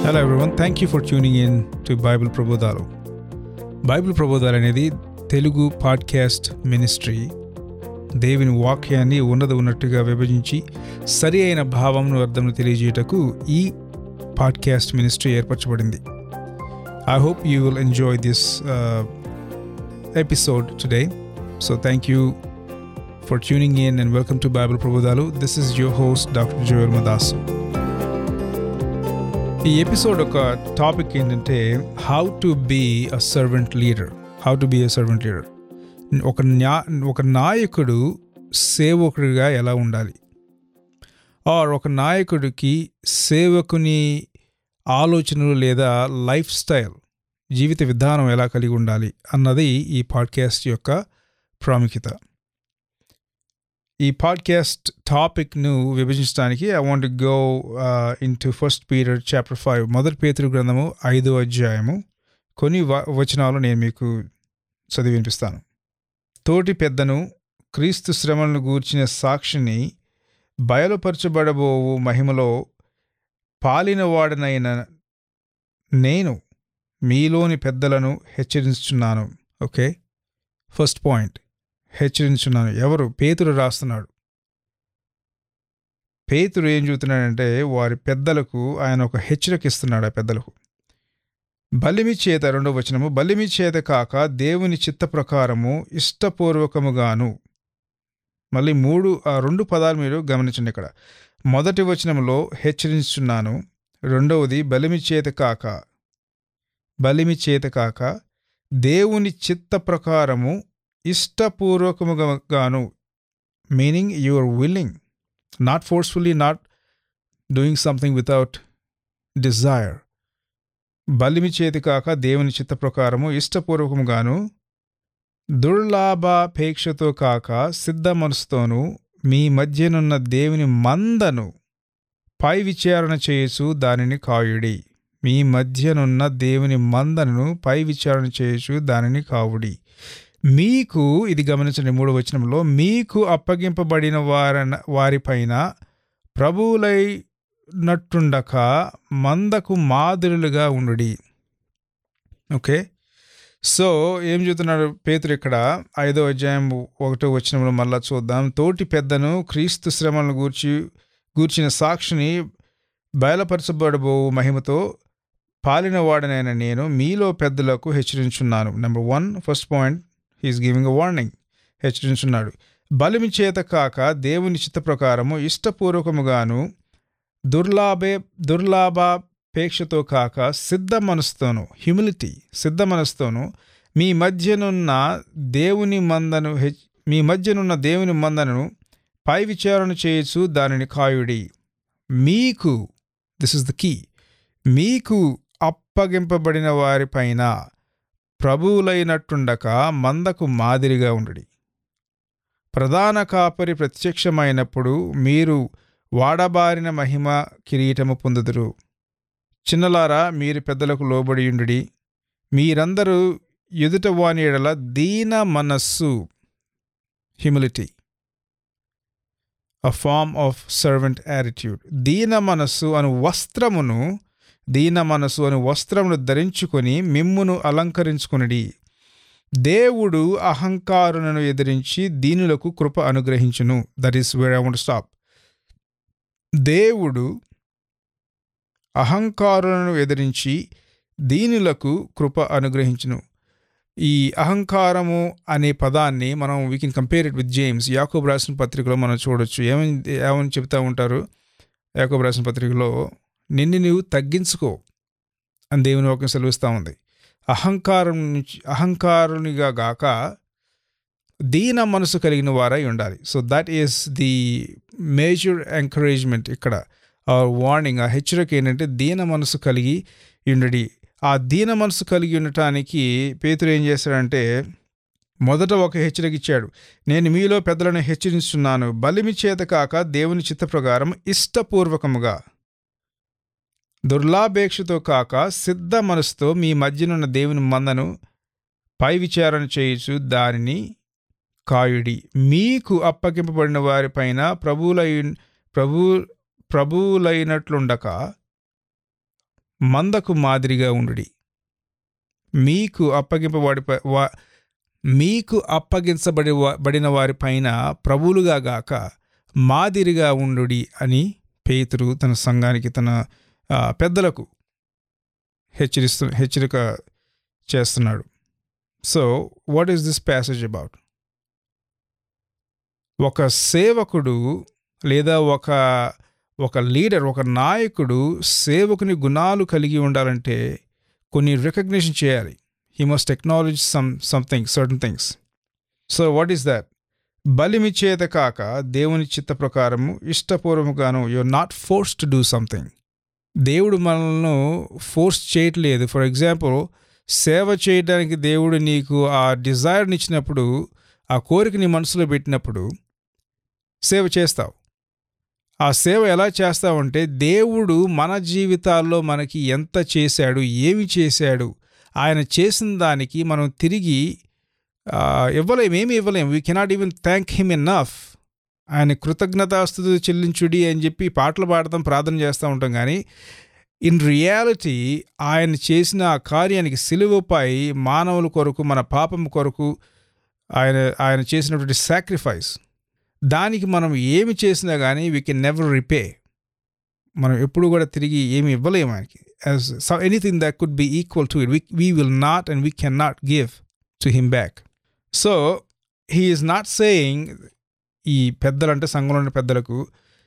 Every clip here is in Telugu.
Hello everyone thank you for tuning in to Bible ప్రబోధాలు బైబిల్ ప్రబోధాలు అనేది తెలుగు పాడ్కాస్ట్ మినిస్ట్రీ దేవుని వాక్యాన్ని ఉన్నది ఉన్నట్టుగా విభజించి సరి అయిన భావంను అర్థంను తెలియజేయటకు ఈ పాడ్కాస్ట్ మినిస్ట్రీ ఏర్పరచబడింది I hope you will enjoy this episode today so thank you for tuning in and welcome to Bible ప్రబోధాలు this is your host doctor Joel Madasu ఈ ఎపిసోడ్ ఒక టాపిక్ ఏంటంటే how to be a servant leader how to be a servant leader ఒక న్యా ఒక నాయకుడు సేవకుడిగా ఎలా ఉండాలి ఆర్ ఒక నాయకుడికి సేవకుని ఆలోచనలు లేదా లైఫ్ స్టైల్ జీవిత విధానం ఎలా కలిగి ఉండాలి అన్నది ఈ పాడ్కాస్ట్ యొక్క ప్రాముఖ్యత ఈ పాడ్కాస్ట్ టాపిక్ను విభజించడానికి I want go in to first period chapter five మొదటి పేతురు గ్రంథము ఐదో అధ్యాయము కొన్ని వ వచనాలు నేను మీకు చదివి వినిపిస్తాను తోటి పెద్దను క్రీస్తు శ్రమలను గూర్చిన సాక్షిని బయలుపరచబడబోవు మహిమలో పాలినవాడనైన నేను మీలోని పెద్దలను హెచ్చరించుచున్నాను ఓకే ఫస్ట్ పాయింట్ హెచ్చరించున్నాను ఎవరు పేతురు రాస్తున్నాడు పేతురు ఏం చూస్తున్నాడంటే వారి పెద్దలకు ఆయన ఒక హెచ్చరిక ఇస్తున్నాడు ఆ పెద్దలకు బలిమి చేత రెండవ వచనము బలిమి చేత కాక దేవుని చిత్త ప్రకారము ఇష్టపూర్వకముగాను మళ్ళీ మూడు ఆ రెండు పదాలు మీరు గమనించండి ఇక్కడ మొదటి వచనంలో హెచ్చరించున్నాను రెండవది బలిమి చేత కాక బలిమి చేత కాక దేవుని చిత్త ప్రకారము ఇష్టపూర్వకముగాను meaning you are willing not forcefully not doing something without desire బలిమి చేతి కాక దేవుని చిత్త ప్రకారము ఇష్టపూర్వకముగాను దుర్లాభాపేక్షతో కాక సిద్ధ మనసుతోనూ మీ మధ్యనున్న దేవుని మందను పై విచారణ చేయొచ్చు దానిని కాయుడి మీ మధ్యనున్న దేవుని మందను పై విచారణ చేయొచ్చు దానిని కావుడి మీకు ఇది గమనించండి మూడో వచనంలో మీకు అప్పగింపబడిన వార వారిపైన ప్రభువులైనట్టుండక మందకు మాదిరులుగా ఉండుడి ఓకే సో ఏం చెబుతున్నాడు పేతురు ఇక్కడ ఐదో అధ్యాయం ఒకటో వచనంలో మళ్ళా చూద్దాం తోటి పెద్దను క్రీస్తు శ్రమలను గూర్చి గూర్చిన సాక్షిని బయలుపరచబడబో మహిమతో పాలినవాడనైన నేను మీలో పెద్దలకు హెచ్చరించున్నాను number one first point he's giving a warning హెచ్చరించున్నాడు బలిమి చేత కాక దేవుని చిత్త ప్రకారము ఇష్టపూర్వకముగాను దుర్లాభే దుర్లాభాపేక్షతో కాక సిద్ధ మనసుతోను హ్యూమిలిటీ సిద్ధ మనసుతోను మీ మధ్యనున్న దేవుని మందను హెచ్ మీ మధ్యనున్న దేవుని మందను పై విచారణ చేయొచ్చు దానిని కాయుడి మీకు దిస్ ఇస్ ద కీ మీకు అప్పగింపబడిన వారిపైన ప్రభువులైనట్టుండక మందకు మాదిరిగా ఉండుడి ప్రధాన కాపరి ప్రత్యక్షమైనప్పుడు మీరు వాడబారిన మహిమ కిరీటము పొందుదురు చిన్నలారా మీరు పెద్దలకు లోబడియుండుడి మీరందరూ ఎదుట వాని ఎడల దీన మనస్సు humility a form of servant attitude దీన మనస్సు అను వస్త్రమును దీన మనసు అని వస్త్రమును ధరించుకొని మిమ్మును అలంకరించుకునడి దేవుడు అహంకారులను ఎదిరించి దీనులకు కృప అనుగ్రహించును that is where I want stop దేవుడు అహంకారులను ఎదిరించి దీనులకు కృప అనుగ్రహించును ఈ అహంకారము అనే పదాన్ని మనం we can compare it with James Yakob రాసిన పత్రికలో మనం చూడొచ్చు ఏమని ఏమని చెప్తా ఉంటారు యాకోబ్ రాసిన పత్రికలో నిన్ను నీవు తగ్గించుకో అని దేవుని వాక్యం సెలవిస్తూ ఉంది అహంకారం నుంచి అహంకారునిగా గాక దీన మనసు కలిగిన వారై ఉండాలి so that is the major encouragement ఇక్కడ ఆ వార్నింగ్ ఆ హెచ్చరిక ఏంటంటే దీన మనసు కలిగి ఉండడి ఆ దీన మనసు కలిగి ఉండటానికి పేతురు ఏం చేశాడంటే మొదట ఒక హెచ్చరిక ఇచ్చాడు నేను మీలో పెద్దలను హెచ్చరిస్తున్నాను బలిమి చేత కాక దేవుని చిత్త ప్రకారం ఇష్టపూర్వకముగా దుర్లాభేక్షతో కాక సిద్ధ మనసుతో మీ మధ్యనున్న దేవుని మందను పై విచారణ చేయొచ్చు దానిని కాయుడి మీకు అప్పగింపబడిన వారిపైన ప్రభువులై ప్రభు ప్రభువులైనట్లుండక మందకు మాదిరిగా ఉండుడి మీకు అప్పగింపబడి వా మీకు అప్పగించబడి బడిన వారి పైన ప్రభువులుగా గాక మాదిరిగా ఉండుడి అని పేతురు తన సంఘానికి తన ఆ, పెద్దలకు హెచ్చరిస్తు హెచ్చరిక చేస్తున్నాడు so what is this passage about ఒక సేవకుడు లేదా ఒక ఒక లీడర్ ఒక నాయకుడు సేవకుని గుణాలు కలిగి ఉండాలంటే కొన్ని రికగ్నిషన్ చేయాలి he must technology some something certain things so what is that బలిమి చేత కాక దేవుని చిత్త ప్రకారము ఇష్టపూర్వముగాను you're not force to do something దేవుడు మనల్ని ఫోర్స్ చేయట్లేదు ఫర్ ఎగ్జాంపుల్ సేవ చేయడానికి దేవుడు నీకు ఆ డిజైర్ని ఇచ్చినప్పుడు ఆ కోరిక నీ మనసులో పెట్టినప్పుడు సేవ చేస్తావు ఆ సేవ ఎలా చేస్తావంటే దేవుడు మన జీవితాల్లో మనకి ఎంత చేశాడు ఏమి చేశాడు ఆయన చేసిన దానికి మనం తిరిగి ఆ, ఇవ్వలేం ఏమి ఇవ్వలేం we cannot even thank him enough ఆయన కృతజ్ఞతాస్తుతులు చెల్లించుడి అని చెప్పి పాటలు పాడతాం ప్రార్థన చేస్తూ ఉంటాం కానీ ఇన్ రియాలిటీ ఆయన చేసిన ఆ కార్యానికి సిలువపై మానవుల కొరకు మన పాపం కొరకు ఆయన ఆయన చేసినటువంటి సాక్రిఫైస్ దానికి మనం ఏమి చేసినా కానీ వీ కెన్ నెవర్ రిపే మనం ఎప్పుడు కూడా తిరిగి ఏమి ఇవ్వలేము ఆయనకి as anything that could be equal to it we will not and we can not give to him back so he is not saying ఈ పెద్దలు అంటే సంఘంలో ఉన్న పెద్దలకు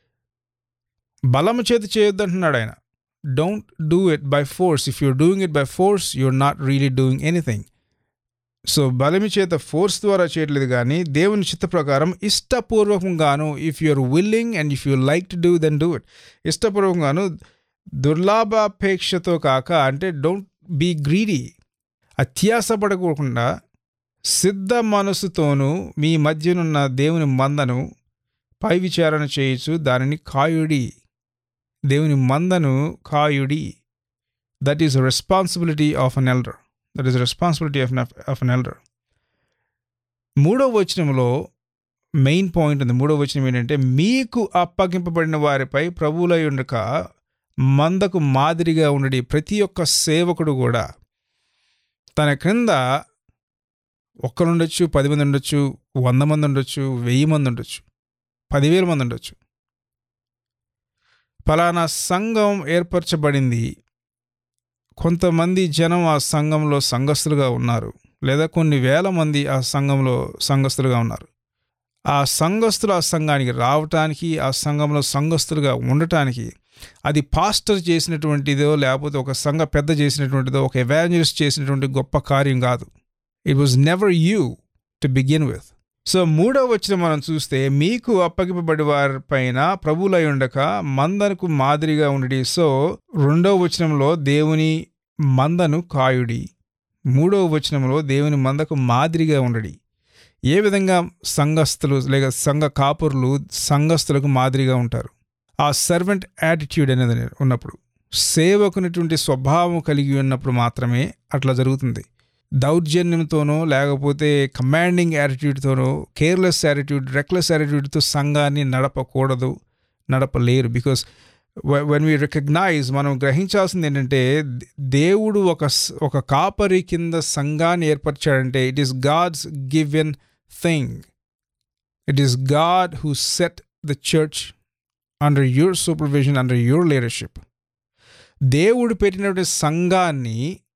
బలము చేతి చేయొద్దు అంటున్నాడు ఆయన don't do it by force if you're doing it by force you're not really doing anything so బలమి చేత ఫోర్స్ ద్వారా చేయట్లేదు కానీ దేవుని చిత్త ప్రకారం ఇష్టపూర్వకంగాను if you're willing and if you like to do then do it ఇష్టపూర్వకంగాను దుర్లాభాపేక్షతో కాక అంటే డోంట్ బీ గ్రీడీ అత్యాసపడకుండా సిద్ధ మనసుతోనూ మీ మధ్యనున్న దేవుని మందను పై విచారణ చేయొచ్చు దానిని కాయుడి దేవుని మందను కాయుడి that is responsibility of an elder that is responsibility of of an elder మూడో వచనంలో మెయిన్ పాయింట్ ఉంది మూడో వచనం ఏంటంటే మీకు అప్పగింపబడిన వారిపై ప్రభువులై ఉండక మందకు మాదిరిగా ఉండడి ప్రతి ఒక్క సేవకుడు కూడా తన క్రింద ఒక్కరు ఉండొచ్చు పది మంది ఉండొచ్చు వంద మంది ఉండొచ్చు వెయ్యి మంది ఉండొచ్చు పదివేల మంది ఉండొచ్చు ఫలానా సంఘం ఏర్పరచబడింది కొంతమంది జనం ఆ సంఘంలో సంఘస్థులుగా ఉన్నారు లేదా కొన్ని వేల మంది ఆ సంఘంలో సంఘస్థులుగా ఉన్నారు ఆ సంఘస్థులు ఆ సంఘానికి రావటానికి ఆ సంఘంలో సంఘస్థులుగా ఉండటానికి అది పాస్టర్ చేసినటువంటిదో లేకపోతే ఒక సంఘ పెద్ద చేసినటువంటిదో ఒక ఎవాంజలిస్ట్ చేసినటువంటి గొప్ప కార్యం కాదు it was never you to begin with so మూడవ వచ్చిన మనం చూస్తే మీకు అప్పగింపబడి వారి పైన ప్రభువులై ఉండక మందనకు మాదిరిగా ఉండడి సో రెండవ వచనంలో దేవుని మందను కాయుడి మూడవ వచనంలో దేవుని మందకు మాదిరిగా ఉండడి ఏ విధంగా సంఘస్థులు లేక సంఘ కాపురులు సంఘస్థులకు మాదిరిగా ఉంటారు ఆ సర్వెంట్ యాటిట్యూడ్ అనేది ఉన్నప్పుడు సేవకునటువంటి స్వభావం కలిగి ఉన్నప్పుడు మాత్రమే అట్లా జరుగుతుంది దౌర్జన్యంతోనో లేకపోతే కమాండింగ్ యాటిట్యూడ్తోనో కేర్లెస్ యాటిట్యూడ్ రెక్లెస్ యాటిట్యూడ్తో సంఘాన్ని నడపకూడదు నడపలేరు బికాస్ వెన్ వీ రికగ్నైజ్ మనం గ్రహించాల్సింది ఏంటంటే దేవుడు ఒక ఒక కాపరి కింద సంఘాన్ని ఏర్పరిచాడంటే it is God's given thing it is God who set the church under your supervision under your leadership దేవుడు పెట్టినటువంటి సంఘాన్ని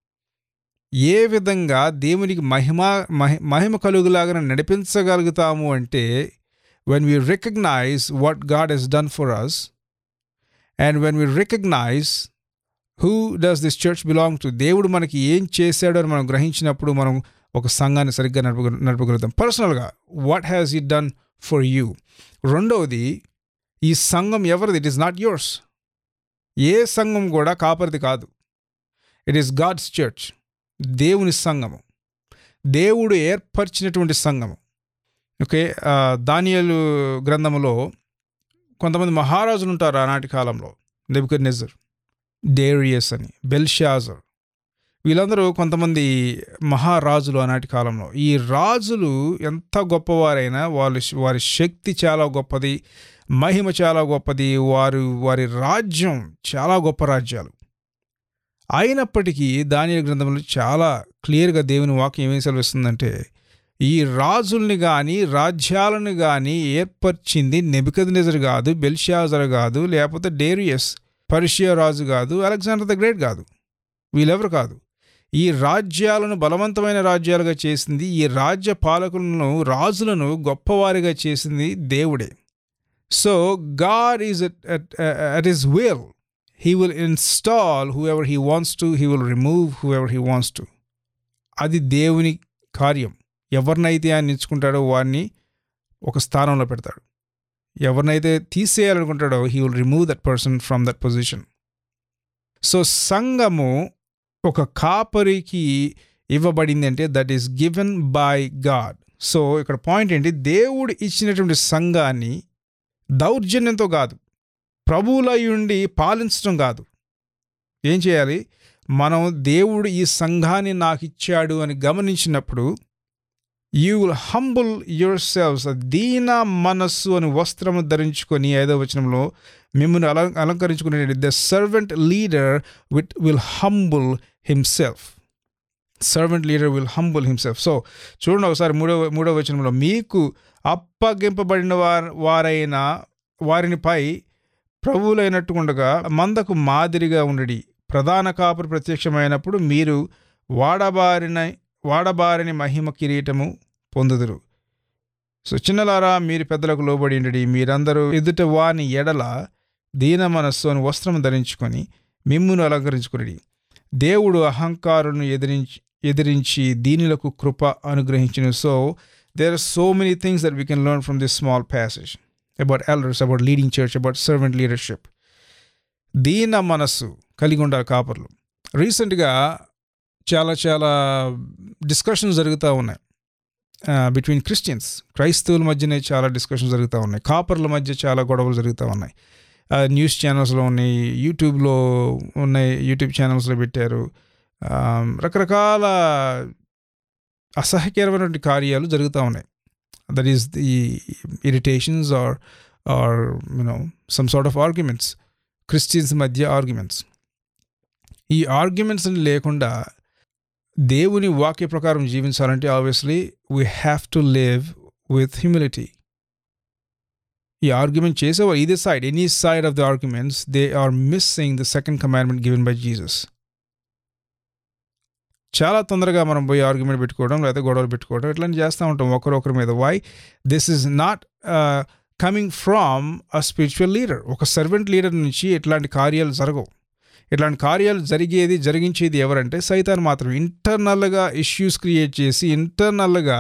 ఏ విధంగా దేవునికి మహిమ మహి మహిమ కలుగులాగా నడిపించగలుగుతాము అంటే when we recognize what God has done for us and when we recognize who does this church belong to దేవుడు మనకి ఏం చేశాడో అని మనం గ్రహించినప్పుడు మనం ఒక సంఘాన్ని సరిగ్గా నడప నడపగలుగుతాం పర్సనల్గా what has it done for you రెండవది ఈ సంఘం ఎవరిది ఇట్ ఈస్ నాట్ యోర్స్ ఏ సంఘం కూడా కాపరిది కాదు ఇట్ ఈస్ గాడ్స్ చర్చ్ దేవుని సంఘము దేవుడు ఏర్పరిచినటువంటి సంఘము ఓకే దానియలు గ్రంథములో కొంతమంది మహారాజులు ఉంటారు ఆనాటి కాలంలో నెబుకర్ నెజర్ డేరియస్ అని బెల్షాజర్ వీళ్ళందరూ కొంతమంది మహారాజులు ఆనాటి కాలంలో ఈ రాజులు ఎంత గొప్పవారైనా వాళ్ళు వారి శక్తి చాలా గొప్పది మహిమ చాలా గొప్పది వారు వారి రాజ్యం చాలా గొప్ప రాజ్యాలు అయినప్పటికీ దాని గ్రంథంలో చాలా క్లియర్గా దేవుని వాక్యం ఏమేమి సెలవిస్తుందంటే ఈ రాజుల్ని కానీ రాజ్యాలను కానీ ఏర్పరిచింది నెబికద్నెజర్ కాదు బెల్షాజర్ కాదు లేకపోతే డేరియస్ పర్షియా రాజు కాదు అలెగ్జాండర్ ద గ్రేట్ కాదు వీళ్ళెవరు కాదు ఈ రాజ్యాలను బలవంతమైన రాజ్యాలుగా చేసింది ఈ రాజ్య పాలకులను రాజులను గొప్పవారిగా చేసింది దేవుడే so God is at his will he will install whoever he wants to he will remove whoever he wants to అది దేవుని కార్యం ఎవరినైతే ఆయన ఎంచుకుంటాడో వాడిని ఒక స్థానంలో పెడతాడు ఎవరినైతే తీసేయాలనుకుంటాడో he will remove that person from that position so సంఘము ఒక కాపరికి ఇవ్వబడింది అంటే that is given by God so ఇక్కడ పాయింట్ ఏంటి దేవుడు ఇచ్చినటువంటి సంఘాన్ని దౌర్జన్యంతో కాదు ప్రభువులయుండి పాలించడం కాదు ఏం చేయాలి మనం దేవుడు ఈ సంఘాన్ని నాకు ఇచ్చాడు అని గమనించినప్పుడు you will humble yourselves దీన మనస్సు అని వస్త్రము ధరించుకొని ఐదో వచనంలో మిమ్మల్ని అలం అలంకరించుకునే the servant leader wit will humble himself servant leader will humble himself so చూడండి ఒకసారి మూడవ మూడవ వచనంలో మీకు అప్పగింపబడిన వారు వారైన వారినిపై ప్రభువులైనట్టుకుండగా మందకు మాదిరిగా ఉండడి ప్రధాన కాపురు ప్రత్యక్షమైనప్పుడు మీరు వాడబారిన వాడబారిని మహిమ కిరీటము పొందుదురు సో చిన్నలారా మీరు పెద్దలకు లోబడి ఉండడి మీరందరూ ఎదుట వాని ఎడల దీన మనస్సు అని వస్త్రం ధరించుకొని మిమ్మును అలంకరించుకుని దేవుడు అహంకారులను ఎదిరించి ఎదిరించి దీనులకు కృప అనుగ్రహించిన so there are so many things that we can learn from this small passage about elders about leading church about servant leadership దీన మనస్సు కలిగి ఉండాలి కాపర్లు రీసెంట్గా చాలా చాలా డిస్కషన్స్ జరుగుతూ ఉన్నాయి బిట్వీన్ క్రిస్టియన్స్ క్రైస్తవుల మధ్యనే చాలా డిస్కషన్స్ జరుగుతూ ఉన్నాయి కాపర్ల మధ్య చాలా గొడవలు జరుగుతూ ఉన్నాయి న్యూస్ ఛానల్స్లో ఉన్నాయి యూట్యూబ్లో ఉన్నాయి యూట్యూబ్ ఛానల్స్లో పెట్టారు రకరకాల అసహ్యకరమైనటువంటి కార్యాలు జరుగుతూ ఉన్నాయి that is the irritations are are you know some sort of arguments Christians మధ్య ఆర్గ్యుమెంట్స్ ఈ ఆర్గ్యుమెంట్స్ లేకుండా దేవుని వాక్య ప్రకారం జీవించాలంటే obviously we have to live with humility ఈ ఆర్గ్యుమెంట్ చేసేవారు ఇదే side any side of the arguments they are missing the second commandment given by Jesus చాలా తొందరగా మనం పోయి ఆర్గ్యుమెంట్ పెట్టుకోవడం లేదా గొడవలు పెట్టుకోవడం ఇట్లాంటి చేస్తూ ఉంటాం ఒకరొకరి మీద why this is not coming from a spiritual leader ఒక సర్వెంట్ లీడర్ నుంచి ఇట్లాంటి కార్యాలు జరగవు ఇట్లాంటి కార్యాలు జరిగేది జరిగించేది ఎవరంటే సైతాన్ మాత్రం ఇంటర్నల్గా ఇష్యూస్ క్రియేట్ చేసి ఇంటర్నల్గా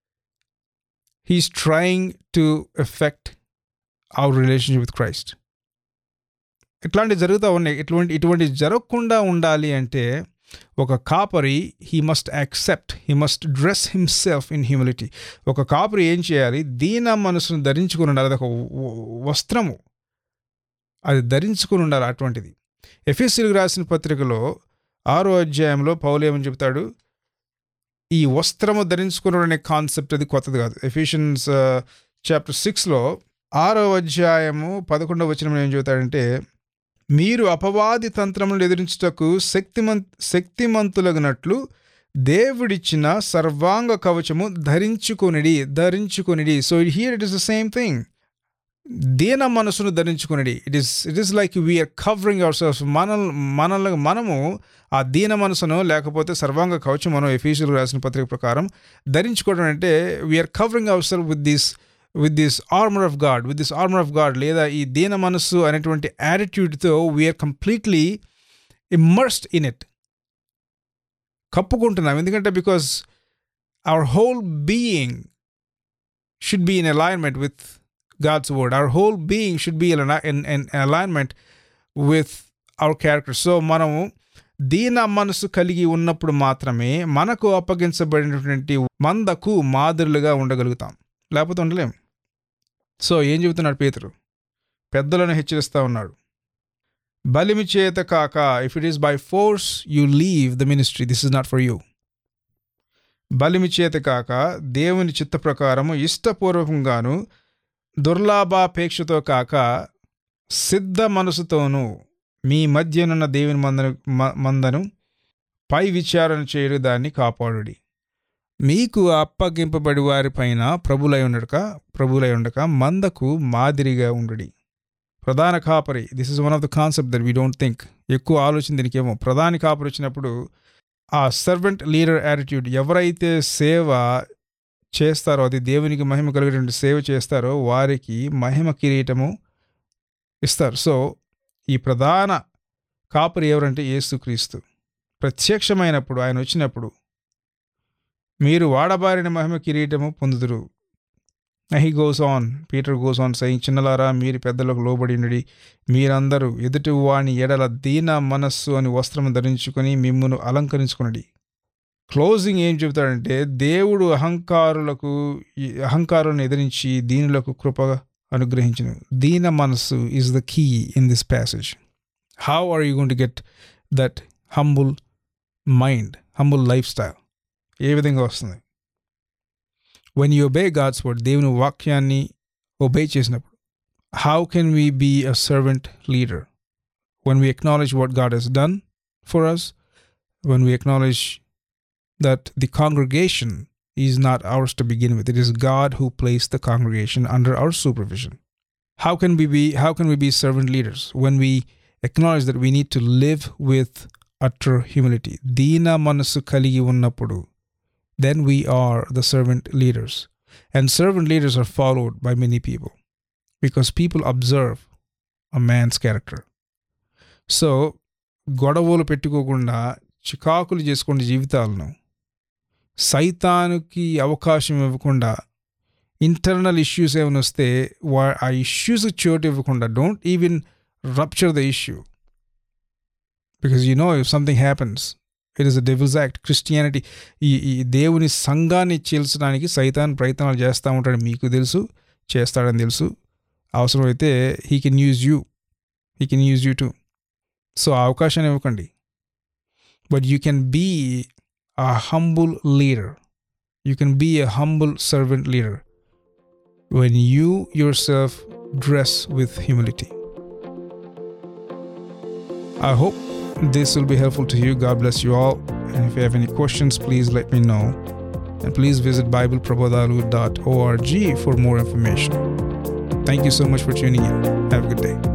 he's trying to effect our relationship with Christ ఇట్లాంటివి జరుగుతూ ఉన్నాయి ఇటువంటి ఇటువంటి జరగకుండా ఉండాలి అంటే ఒక కాపరి he must accept he must dress himself in humility ఒక కాపరి ఏం చేయాలి దీన మనసును ధరించుకుని ఉండాలి అది ఒక వస్త్రము అది ధరించుకుని ఉండాలి అటువంటిది ఎఫ్ఎస్సీలకు రాసిన పత్రికలో ఆరో అధ్యాయంలో పౌలు ఏమని చెప్తాడు ఈ వస్త్రము ధరించుకున్నాడు అనే కాన్సెప్ట్ అది కొత్తది కాదు ఎఫిషియన్స్ చాప్టర్ సిక్స్లో ఆరో అధ్యాయము పదకొండవ వచనం ఏం చెబుతాడంటే మీరు అపవాది తంత్రములను ఎదిరించుటకు శక్తిమంత్ శక్తిమంతులగినట్లు దేవుడిచ్చిన సర్వాంగ కవచము ధరించుకొనిడి ధరించుకొనిడి so here it is the same thing దీన మనసును ధరించుకునేది it is it is like we're covering our selves మన మనల్ని మనము ఆ దీన మనసును లేకపోతే సర్వాంగ కవచం మనం ఎఫీషియల్ రాసిన పత్రిక ప్రకారం ధరించుకోవడం అంటే we're covering our self with this with this armour of God with this armour of God లేదా ఈ దీన మనస్సు అనేటువంటి యాటిట్యూడ్తో we're completely immersed in it కప్పుకుంటున్నాం ఎందుకంటే because our whole being should be in alignment with God's word. Our whole being should be in, in, in alignment with our character. So మనము దీన మనసు కలిగి ఉన్నప్పుడు మాత్రమే మనకు అప్పగించబడినటువంటి మందకు మాదిరులుగా ఉండగలుగుతాం లేకపోతే ఉండలేం సో ఏం చెబుతున్నాడు పేతురు పెద్దలను హెచ్చరిస్తూ ఉన్నాడు బలిమి చేత కాక if it is by force you leave the ministry this is not for you బలిమి చేత కాక దేవుని చిత్త ప్రకారము ఇష్టపూర్వకంగాను దుర్లాభాపేక్షతో కాక సిద్ధ మనసుతోనూ మీ మధ్యనున్న దేవుని మందను మ- మందను పై విచారణ చేయడు దాన్ని కాపాడుడి మీకు అప్పగింపబడి వారి పైన ప్రభులై ఉండక ప్రభులై ఉండక మందకు మాదిరిగా ఉండుడి ప్రధాన కాపరి this is one of the concept that we don't think ఎక్కువ ఆలోచన దీనికేమో ప్రధాని కాపరి వచ్చినప్పుడు ఆ సర్వెంట్ లీడర్ యాటిట్యూడ్ ఎవరైతే సేవ చేస్తారో అది దేవునికి మహిమ కలిగేటువంటి సేవ చేస్తారో వారికి మహిమ కిరీటము ఇస్తారు సో ఈ ప్రధాన కాపరి ఎవరంటే యేసుక్రీస్తు ప్రత్యక్షమైనప్పుడు ఆయన వచ్చినప్పుడు మీరు వాడబారిన మహిమ కిరీటము పొందుదురు he goes on Peter goes on సై చిన్నలారా మీరు పెద్దలకు లోబడినడి మీరందరూ ఎదుటి వాని ఎడల దీన మనస్సు అని వస్త్రము ధరించుకొని మిమ్మును అలంకరించుకునడి క్లోజింగ్ ఏం చెబుతాడంటే దేవుడు అహంకారులకు ఈ అహంకారులను ఎదిరించి దీనులకు కృప అనుగ్రహించును దీన మనస్సు is the key in this passage how are you going to get that humble mind humble lifestyle ఏ విధంగా వస్తుంది when you obey God's word దేవుని వాక్యాన్ని ఒబే చేసినప్పుడు how can we be a servant leader when we acknowledge what God has done for us, when we acknowledge that the congregation is not ours to begin with, it is God who placed the congregation under our supervision. How can we be how can we be servant leaders when we acknowledge that we need to live with utter humility? Dina manasu kaligi unnappudu, then we are the servant leaders. And servant leaders are followed by many people because people observe a man's character. So గొడవలు పెట్టుకోకుండా చికాకులు చేసుకునే జీవితాలను సైతానుకి అవకాశం ఇవ్వకుండా ఇంటర్నల్ ఇష్యూస్ ఏమైనా వస్తే వా ఆ ఇష్యూస్ చోటు ఇవ్వకుండా don't even rupture the issue because you know if something happens it is a devil's act Christianity ఈ ఈ దేవుని సంఘాన్ని చీల్చడానికి సైతాన్ ప్రయత్నాలు చేస్తూ ఉంటాడు మీకు తెలుసు చేస్తాడని తెలుసు అవసరమైతే he can use you he can use you too so ఆ అవకాశాన్ని ఇవ్వకండి but you can be a humble leader. You can be a humble servant leader when you yourself dress with humility. I hope this will be helpful to you. God bless you all. And if you have any questions, please let me know. And please visit BiblePrabodhalu.org for more information. Thank you so much for tuning in. Have a good day.